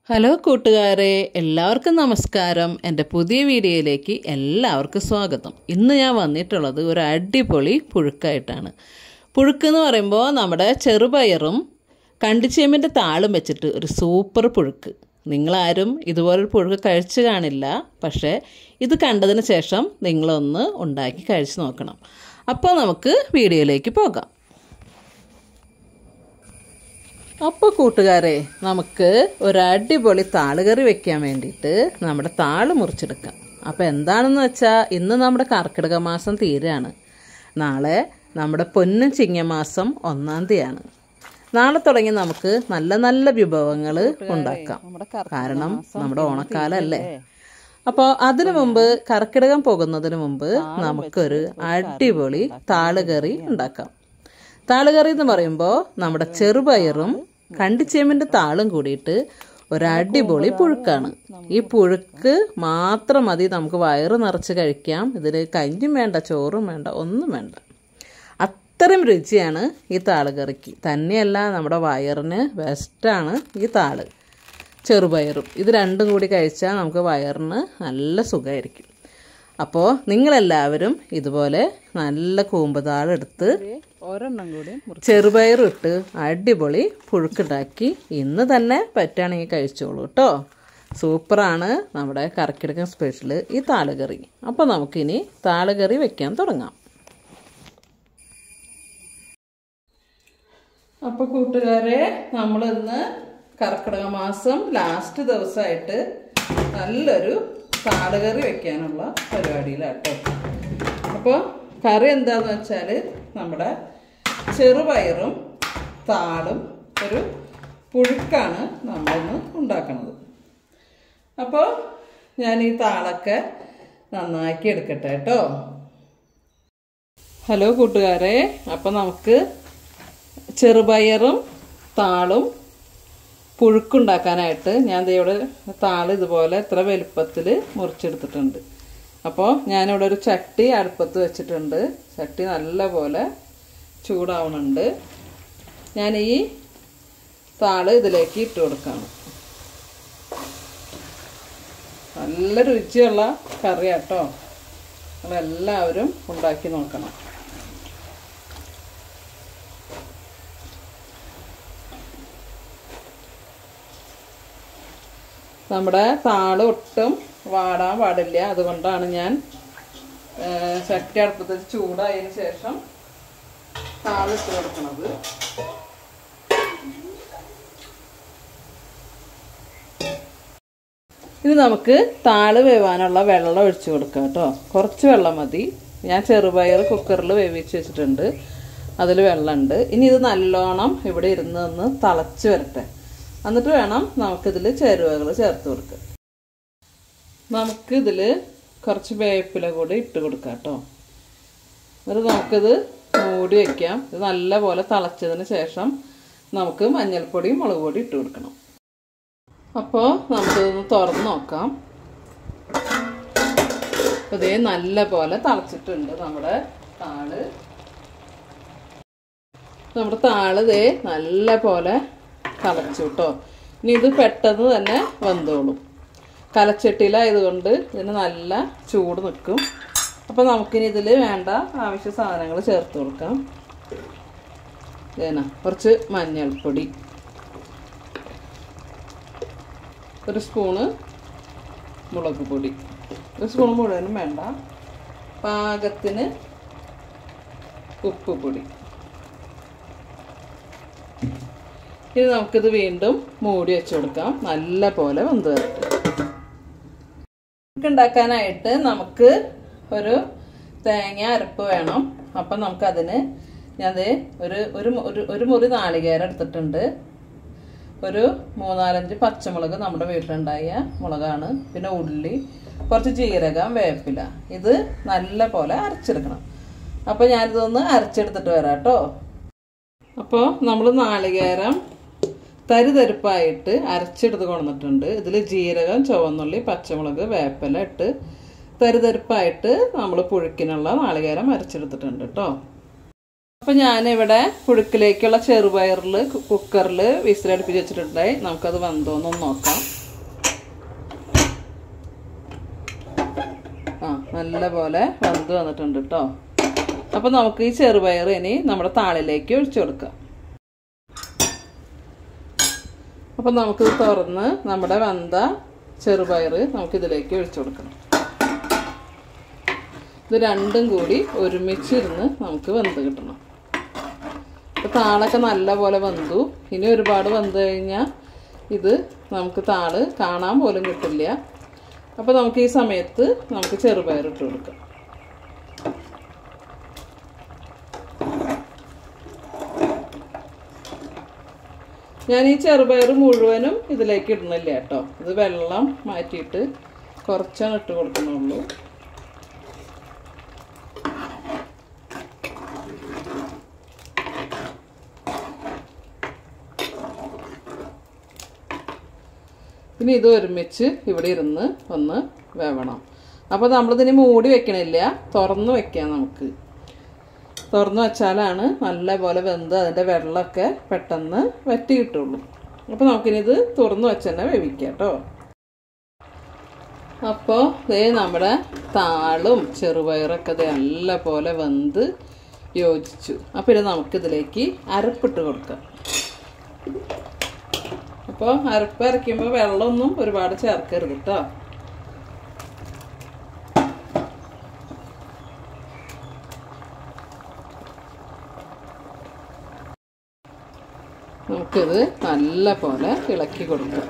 hello കൂട്ടുകാരെ എല്ലാവർക്കും നമസ്കാരം എൻ്റെ പുതിയ വീഡിയോയിലേക്ക് എല്ലാവർക്കും സ്വാഗതം ഇന്ന് ഞാൻ വന്നിട്ടുള്ളത് ഒരു അടിപൊളി പുഴുക്കായിട്ടാണ് പുഴുക്ക് എന്ന് പറയുമ്പോൾ നമ്മുടെ ചെറുപയറും കണ്ടിച്ചേമ്പിൻ്റെ താളും വെച്ചിട്ട് ഒരു സൂപ്പർ പുഴുക്ക് നിങ്ങളാരും ഇതുപോലൊരു പുഴുക്ക് കഴിച്ചു കാണില്ല പക്ഷേ ഇത് കണ്ടതിന് ശേഷം നിങ്ങളൊന്ന് ഉണ്ടാക്കി കഴിച്ചു നോക്കണം അപ്പോൾ നമുക്ക് വീഡിയോയിലേക്ക് പോകാം അപ്പോൾ കൂട്ടുകാരെ നമുക്ക് ഒരു അടിപൊളി താളുകറി വെക്കാൻ വേണ്ടിയിട്ട് നമ്മുടെ താള് മുറിച്ചെടുക്കാം അപ്പോൾ എന്താണെന്ന് വെച്ചാൽ ഇന്ന് നമ്മുടെ കർക്കിടക മാസം തീരാണ് നാളെ നമ്മുടെ പൊന്നും ചിങ്ങമാസം ഒന്നാം തീയതിയാണ് നാളെ തുടങ്ങി നമുക്ക് നല്ല നല്ല വിഭവങ്ങൾ ഉണ്ടാക്കാം കാരണം നമ്മുടെ ഓണക്കാലല്ലേ അപ്പോൾ അതിനു മുമ്പ് കർക്കിടകം പോകുന്നതിന് മുമ്പ് നമുക്കൊരു അടിപൊളി താളുകറി ഉണ്ടാക്കാം താളുകറി എന്ന് പറയുമ്പോൾ നമ്മുടെ ചെറുപയറും കണ്ടിച്ചേമ്പിൻ്റെ താളും കൂടിയിട്ട് ഒരു അടിപൊളി പുഴുക്കാണ് ഈ പുഴുക്ക് മാത്രം മതി നമുക്ക് വയറ് നിറച്ച് കഴിക്കാം ഇതിന് കഞ്ഞും വേണ്ട ചോറും വേണ്ട ഒന്നും വേണ്ട അത്രയും രുചിയാണ് ഈ താളുകറിക്ക് തന്നെയല്ല നമ്മുടെ വയറിന് ബെസ്റ്റാണ് ഈ താള് ചെറുപയറും ഇത് രണ്ടും കൂടി കഴിച്ചാൽ നമുക്ക് വയറിന് നല്ല സുഖമായിരിക്കും അപ്പോൾ നിങ്ങളെല്ലാവരും ഇതുപോലെ നല്ല കൂമ്പതാളെടുത്ത് ഒരെണ്ണം കൂടി ചെറുപയറിട്ട് അടിപൊളി പുഴുക്കുണ്ടാക്കി ഇന്ന് തന്നെ പറ്റുകയാണെങ്കിൽ കഴിച്ചോളൂ കേട്ടോ സൂപ്പറാണ് നമ്മുടെ കറക്കിടക്കം സ്പെഷ്യൽ ഈ താളുകറി അപ്പോൾ നമുക്കിനി താളുകറി വെക്കാൻ തുടങ്ങാം അപ്പോൾ കൂട്ടുകാരെ നമ്മളിന്ന് കർക്കിടക മാസം ലാസ്റ്റ് ദിവസമായിട്ട് നല്ലൊരു താളുകറി വെക്കാനുള്ള പരിപാടിയിലാട്ടോ അപ്പോൾ കറി എന്താന്ന് വെച്ചാൽ നമ്മുടെ ചെറുപയറും താളും ഒരു പുഴുക്കാണ് നമ്മളിന്ന് ഉണ്ടാക്കുന്നത് അപ്പോൾ ഞാൻ ഈ താളൊക്കെ നന്നാക്കി എടുക്കട്ടെ കേട്ടോ ഹലോ കൂട്ടുകാരെ അപ്പോൾ നമുക്ക് ചെറുപയറും താളും പുഴുക്കുണ്ടാക്കാനായിട്ട് ഞാൻ ദേ ഇവിടെ താള് ഇതുപോലെ ഇത്ര വലുപ്പത്തിൽ മുറിച്ചെടുത്തിട്ടുണ്ട് അപ്പോൾ ഞാനിവിടെ ഒരു ചട്ടി അടുപ്പത്ത് വെച്ചിട്ടുണ്ട് ചട്ടി നല്ലപോലെ ചൂടാവുന്നുണ്ട് ഞാൻ ഈ താള് ഇതിലേക്ക് ഇട്ട് കൊടുക്കുകയാണ് നല്ല രുചിയുള്ള കറിയാട്ടോ നിങ്ങളെല്ലാവരും ഉണ്ടാക്കി നോക്കണം നമ്മുടെ താള് ഒട്ടും വാടാൻ പാടില്ല അതുകൊണ്ടാണ് ഞാൻ ചട്ടി അടുപ്പത്തിൽ ചൂടായതിന് ശേഷം താള് ഇട്ട് കൊടുക്കുന്നത് ഇത് നമുക്ക് താള് വേവാനുള്ള വെള്ളം ഒഴിച്ചു കൊടുക്കാം കേട്ടോ കുറച്ച് വെള്ളം മതി ഞാൻ ചെറുപയർ കുക്കറിൽ വേവിച്ച് വെച്ചിട്ടുണ്ട് അതിൽ വെള്ളമുണ്ട് ഇനി ഇത് നല്ലോണം ഇവിടെ ഇരുന്ന് ഒന്ന് തിളച്ച് വരട്ടെ എന്നിട്ട് വേണം നമുക്കിതിൽ ചേരുവകൾ ചേർത്ത് കൊടുക്കുക നമുക്കിതിൽ കുറച്ച് വേപ്പില കൂടി ഇട്ട് കൊടുക്കാം കേട്ടോ എന്നിട്ട് നമുക്കിത് മൂടി വയ്ക്കാം ഇത് നല്ലപോലെ തിളച്ചതിന് ശേഷം നമുക്ക് മഞ്ഞൾപ്പൊടിയും മുളക് പൊടി ഇട്ട് കൊടുക്കണം അപ്പോൾ നമുക്കിതൊന്ന് തുറന്ന് നോക്കാം ഇതേ നല്ല പോലെ തിളച്ചിട്ടുണ്ട് നമ്മുടെ താള് നമ്മുടെ താള് ഇതേ നല്ല പോലെ തിളച്ചു കേട്ടോ ഇനി ഇത് പെട്ടെന്ന് തന്നെ വെന്തോളും കലച്ചട്ടിയിലായതുകൊണ്ട് ഇതിന് നല്ല ചൂട് നിൽക്കും അപ്പോൾ നമുക്കിനി ഇതിൽ വേണ്ട ആവശ്യ സാധനങ്ങൾ ചേർത്ത് കൊടുക്കാം ഇതേന കുറച്ച് മഞ്ഞൾപ്പൊടി ഒരു സ്പൂണ് മുളക് പൊടി ഒരു സ്പൂൺ മുഴുവനും വേണ്ട പാകത്തിന് ഉപ്പ് പൊടി ഇനി നമുക്കിത് വീണ്ടും മൂടി വെച്ച് കൊടുക്കാം നല്ല പോലെ വെന്ത് വരട്ടെ ഉണ്ടാക്കാനായിട്ട് നമുക്ക് ഒരു തേങ്ങ അരപ്പ് വേണം അപ്പം നമുക്കതിന് ഞാൻ ഒരു ഒരു ഒരു മുറി നാളികേരം എടുത്തിട്ടുണ്ട് ഒരു മൂന്നാലഞ്ച് പച്ചമുളക് നമ്മുടെ വീട്ടിലുണ്ടായ മുളകാണ് പിന്നെ ഉള്ളി കുറച്ച് ജീരകം വേപ്പില ഇത് നല്ല പോലെ അരച്ചെടുക്കണം അപ്പോൾ ഞാനിതൊന്ന് അരച്ചെടുത്തിട്ട് വരാം കേട്ടോ അപ്പോൾ നമ്മൾ നാളികേരം തരിതരിപ്പായിട്ട് അരച്ചെടുത്ത് കൊണ്ടുവന്നിട്ടുണ്ട് ഇതിൽ ജീരകം ചുവന്നുള്ളി പച്ചമുളക് വേപ്പില ഇട്ട് തരിതരിപ്പായിട്ട് നമ്മൾ പുഴുക്കിനുള്ള നാളികേരം അരച്ചെടുത്തിട്ടുണ്ട് കേട്ടോ അപ്പം ഞാനിവിടെ പുഴുക്കിലേക്കുള്ള ചെറുപയറിൽ കുക്കറിൽ വിസിലടുപ്പിച്ച് വെച്ചിട്ടുണ്ടായി നമുക്കത് വന്തോന്നൊന്ന് നോക്കാം ആ നല്ല പോലെ വെന്ത് വന്നിട്ടുണ്ട് കേട്ടോ അപ്പം നമുക്ക് ഈ ചെറുപയർ ഇനി നമ്മുടെ താളിലേക്ക് ഒഴിച്ചു കൊടുക്കാം അപ്പം നമുക്കിത് തുറന്ന് നമ്മുടെ വെന്ത ചെറുപയർ നമുക്കിതിലേക്ക് ഒഴിച്ചു കൊടുക്കണം ഇത് രണ്ടും കൂടി ഒരുമിച്ചിരുന്ന് നമുക്ക് വെന്ത് കിട്ടണം ഇപ്പം താളൊക്കെ നല്ലപോലെ വെന്തു ഇനി ഒരുപാട് വെന്ത് കഴിഞ്ഞാൽ ഇത് നമുക്ക് താള് കാണാൻ പോലും കിട്ടില്ല അപ്പോൾ നമുക്ക് ഈ സമയത്ത് നമുക്ക് ചെറുപയർ ഇട്ട് കൊടുക്കാം ഞാൻ ഈ ചെറുപയർ മുഴുവനും ഇതിലേക്ക് ഇടുന്നില്ല കേട്ടോ ഇത് വെള്ളം മാറ്റിയിട്ട് കുറച്ചാണ് ഇട്ട് കൊടുക്കണുള്ളൂ ഇനി ഇത് ഒരുമിച്ച് ഇവിടെ ഇരുന്ന് ഒന്ന് വേവണം അപ്പോൾ നമ്മളിതിന് മൂടി വെക്കണില്ല തുറന്ന് വെക്കാം നമുക്ക് തുറന്ന് വെച്ചാലാണ് നല്ല പോലെ വെന്ത് അതിൻ്റെ വെള്ളമൊക്കെ പെട്ടെന്ന് വറ്റി കിട്ടുള്ളൂ അപ്പോൾ നമുക്കിനി ഇത് തുറന്ന് വെച്ച് തന്നെ വേവിക്കാം കേട്ടോ അപ്പോൾ ദേ നമ്മുടെ താളും ചെറുപയറൊക്കെ ദേ നല്ല പോലെ വെന്ത് യോജിച്ചു അപ്പോൾ ഇത് നമുക്കിതിലേക്ക് അരപ്പിട്ട് കൊടുക്കാം അപ്പോൾ അരപ്പ് അരയ്ക്കുമ്പോൾ വെള്ളമൊന്നും ഒരുപാട് ചേർക്കരുത് കേട്ടോ നമുക്കിത് നല്ല പോലെ ഇളക്കി കൊടുക്കാം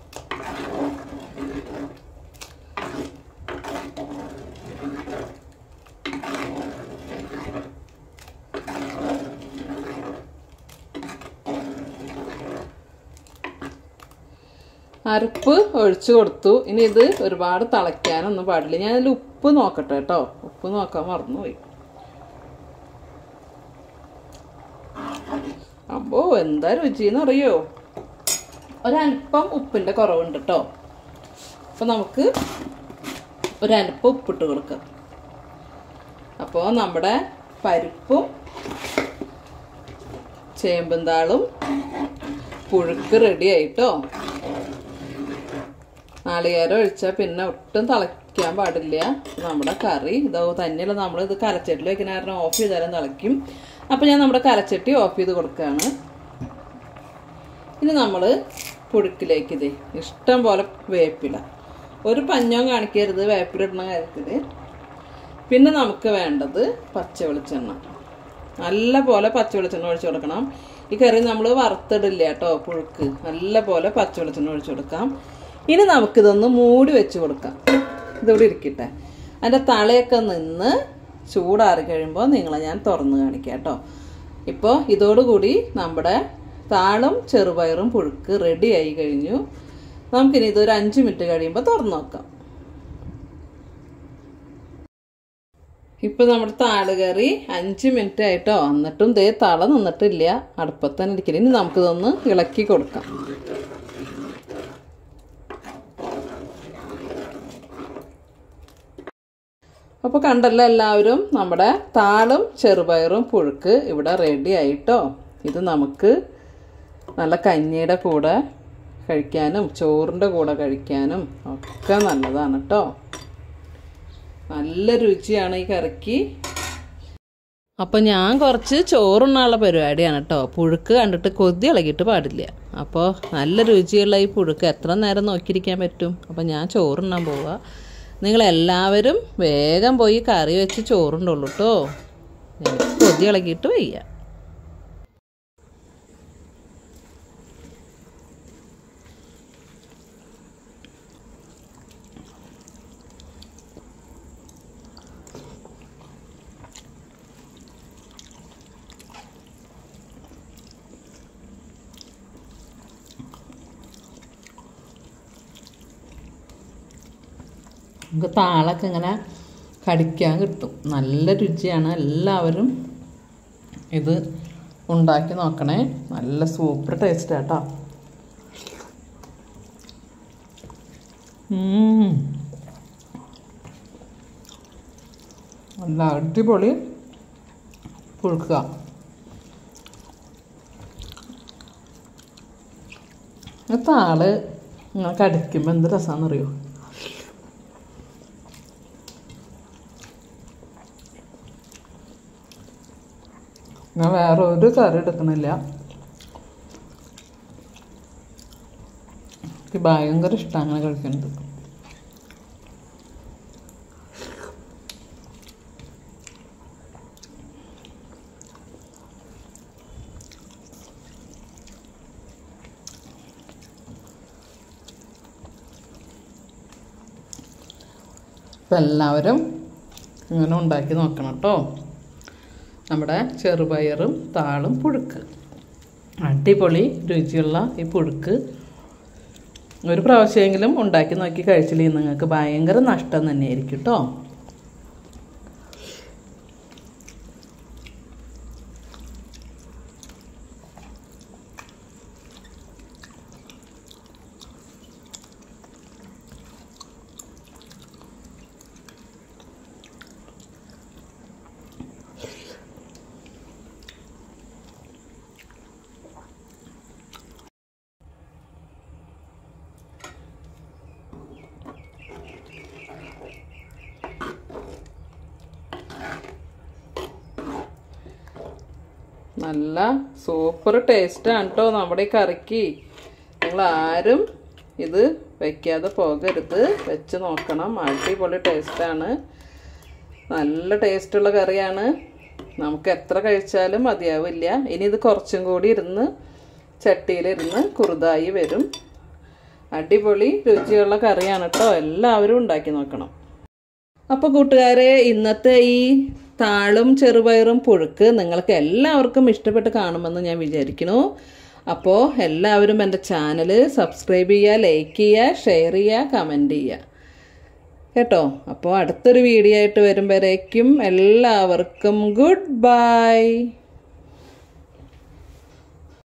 അരപ്പ് ഒഴിച്ചു കൊടുത്തു ഇനി ഇത് ഒരുപാട് തിളയ്ക്കാനൊന്നും പാടില്ല ഞാൻ അതിൽ ഉപ്പ് നോക്കട്ടെ കേട്ടോ ഉപ്പ് നോക്കാൻ മറന്നുപോയി അപ്പോ എന്താ രുചിന്ന് അറിയോ ഒരല്പം ഉപ്പിൻ്റെ കുറവുണ്ട് കേട്ടോ അപ്പോൾ നമുക്ക് ഒരല്പം ഉപ്പിട്ട് കൊടുക്കാം അപ്പോൾ നമ്മുടെ പരിപ്പും ചേമ്പും താളും പുഴുക്ക് റെഡി ആയിട്ടോ നാളികേരം ഒഴിച്ചാൽ പിന്നെ ഒട്ടും തിളയ്ക്കാൻ പാടില്ല നമ്മുടെ കറി ഇതോ തന്നെയല്ല നമ്മൾ ഇത് കലച്ചട്ടിൽ വെക്കുന്ന കാരണം ഓഫ് ചെയ്താലും തിളയ്ക്കും അപ്പോൾ ഞാൻ നമ്മുടെ കലച്ചട്ടി ഓഫ് ചെയ്ത് കൊടുക്കുകയാണ് ഇനി നമ്മൾ പുഴുക്കിലേക്ക് ഇത് ഇഷ്ടം പോലെ വേപ്പില ഒരു പഞ്ഞവും കാണിക്കരുത് വേപ്പിലിടുന്ന കാര്യത്തിൽ പിന്നെ നമുക്ക് വേണ്ടത് പച്ച വെളിച്ചെണ്ണ നല്ല പോലെ പച്ച വെളിച്ചെണ്ണ ഒഴിച്ചു കൊടുക്കണം ഈ കറി നമ്മൾ വറുത്തിടില്ല കേട്ടോ പുഴുക്ക് നല്ല പോലെ പച്ച വെളിച്ചെണ്ണ ഒഴിച്ചു കൊടുക്കാം ഇനി നമുക്കിതൊന്ന് മൂടി വെച്ച് കൊടുക്കാം ഇതിവിടെ ഇരിക്കട്ടെ അതിൻ്റെ തളയൊക്കെ നിന്ന് ചൂടാറി കഴിയുമ്പോൾ നിങ്ങളെ ഞാൻ തുറന്ന് കാണിക്കാം കേട്ടോ ഇപ്പോൾ ഇതോടുകൂടി നമ്മുടെ താളും ചെറുപയറും പുഴുക്ക് റെഡി ആയി കഴിഞ്ഞു നമുക്കിനി ഇതൊരു അഞ്ച് മിനിറ്റ് കഴിയുമ്പോൾ തുറന്ന് നോക്കാം ഇപ്പൊ നമ്മുടെ താള് കറി അഞ്ച് മിനിറ്റ് ആയിട്ടോ എന്നിട്ടും ദേ തള നിന്നിട്ടില്ല അടുപ്പത്ത് തന്നെ ഇരിക്കില്ല ഇനി നമുക്കിതൊന്ന് ഇളക്കി കൊടുക്കാം അപ്പോൾ കണ്ടല്ലോ എല്ലാവരും നമ്മുടെ താളും ചെറുപയറും പുഴുക്ക് ഇവിടെ റെഡി ആയിട്ടോ ഇത് നമുക്ക് നല്ല കഞ്ഞിയുടെ കൂടെ കഴിക്കാനും ചോറിൻ്റെ കൂടെ കഴിക്കാനും ഒക്കെ നല്ലതാണ് കേട്ടോ നല്ല രുചിയാണ് ഈ കറിക്ക് അപ്പോൾ ഞാൻ കുറച്ച് ചോറുണ്ണാനുള്ള പരിപാടിയാണ് കേട്ടോ പുഴുക്ക് കണ്ടിട്ട് കൊതി ഇളകിയിട്ട് പാടില്ല അപ്പോൾ നല്ല രുചിയുള്ള ഈ പുഴുക്ക് എത്ര നേരം നോക്കിയിരിക്കാൻ പറ്റും അപ്പോൾ ഞാൻ ചോറുണ്ണാൻ പോവുക നിങ്ങളെല്ലാവരും വേഗം പോയി കറി വെച്ച് ചോറുണ്ടുള്ളൂ കേട്ടോ എനിക്ക് കൊതി ഇളകിയിട്ട് വയ്യ നമുക്ക് താളൊക്കെ ഇങ്ങനെ കടിക്കാൻ കിട്ടും നല്ല രുചിയാണ് എല്ലാവരും ഇത് ഉണ്ടാക്കി നോക്കണേ നല്ല സൂപ്പർ ടേസ്റ്റ് കേട്ടോ നല്ല അടിപൊളി പുഴുക്കുക ആ താള് ഇങ്ങനെ കടിക്കുമ്പോൾ എന്ത് രസമാണെന്നറിയോ ഞാൻ വേറെ ഒരു കറി എടുക്കണില്ല എനിക്ക് ഭയങ്കര ഇഷ്ടമാണ് അങ്ങനെ കഴിക്കുന്നത് അപ്പം എല്ലാവരും ഇങ്ങനെ ഉണ്ടാക്കി നോക്കണം കേട്ടോ നമ്മുടെ ചെറുപയറും താളും പുഴുക്ക് അടിപൊളി രുചിയുള്ള ഈ പുഴുക്ക് ഒരു പ്രാവശ്യമെങ്കിലും ഉണ്ടാക്കി നോക്കി കഴിച്ചില്ലെങ്കിൽ നിങ്ങൾക്ക് ഭയങ്കര നഷ്ടം തന്നെയായിരിക്കും കേട്ടോ നല്ല സൂപ്പർ ടേസ്റ്റാണ് കേട്ടോ നമ്മുടെ ഈ കറിക്ക് നിങ്ങൾ ആരും ഇത് വെക്കാതെ പോകരുത് വെച്ച് നോക്കണം അടിപൊളി ടേസ്റ്റാണ് നല്ല ടേസ്റ്റുള്ള കറിയാണ് നമുക്ക് എത്ര കഴിച്ചാലും മതിയാവില്ല ഇനി ഇത് കുറച്ചും കൂടി ഇരുന്ന് ചട്ടിയിലിരുന്ന് കുറുതായി വരും അടിപൊളി രുചിയുള്ള കറിയാണ് കേട്ടോ എല്ലാവരും ഉണ്ടാക്കി നോക്കണം അപ്പോൾ കൂട്ടുകാരെ ഇന്നത്തെ ഈ താളും ചെറുപയറും പുഴുക്ക് നിങ്ങൾക്ക് എല്ലാവർക്കും ഇഷ്ടപ്പെട്ട് കാണുമെന്ന് ഞാൻ വിചാരിക്കുന്നു അപ്പോൾ എല്ലാവരും എൻ്റെ ചാനൽ സബ്സ്ക്രൈബ് ചെയ്യുക ലൈക്ക് ചെയ്യുക ഷെയർ ചെയ്യുക കമൻറ്റ് ചെയ്യുക കേട്ടോ അപ്പോൾ അടുത്തൊരു വീഡിയോ ആയിട്ട് വരുമ്പോഴേക്കും എല്ലാവർക്കും ഗുഡ് ബൈ